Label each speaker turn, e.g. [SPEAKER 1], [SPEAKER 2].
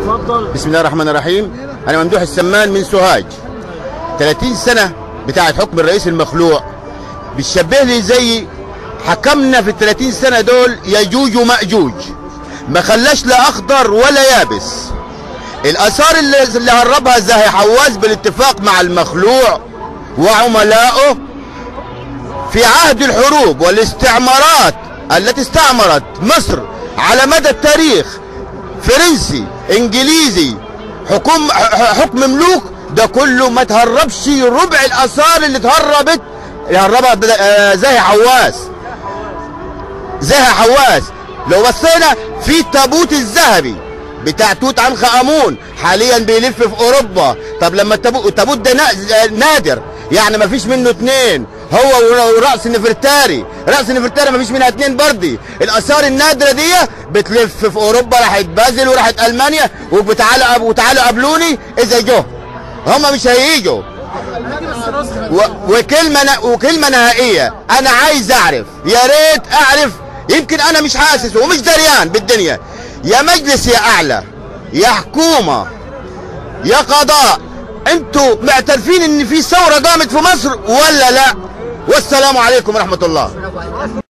[SPEAKER 1] اتفضل
[SPEAKER 2] بسم الله الرحمن الرحيم انا ممدوح السمان من سوهاج 30 سنه بتاعه حكم الرئيس المخلوع بتشبه لي زي حكمنا في ال 30 سنه دول يجوج وماجوج ما خلاش لا اخضر ولا يابس الاثار اللي, اللي هربها زاهي حواس بالاتفاق مع المخلوع وعملائه في عهد الحروب والاستعمارات التي استعمرت مصر على مدى التاريخ فرنسي انجليزي حكم حكم ملوك ده كله ما تهربش ربع الاثار اللي اتهربت اللي هربها د- آه، زاهي حواس زاهي حواس لو بصينا في التابوت الذهبي بتاع توت عنخ امون حاليا بيلف في اوروبا طب لما التابوت التابوت ده نا- نادر يعني ما فيش منه اتنين هو ورأس نفرتاري رأس نفرتاري ما فيش منها اتنين بردي الآثار النادرة دي بتلف في أوروبا راحت بازل وراحت ألمانيا وبتعالى وتعالى قابلوني إذا جو هم مش هيجوا و... وكلمة ن... وكلمة نهائية أنا عايز أعرف يا ريت أعرف يمكن أنا مش حاسس ومش دريان بالدنيا يا مجلس يا أعلى يا حكومة يا قضاء انتوا معترفين ان في ثورة قامت في مصر ولا لا والسلام عليكم ورحمة الله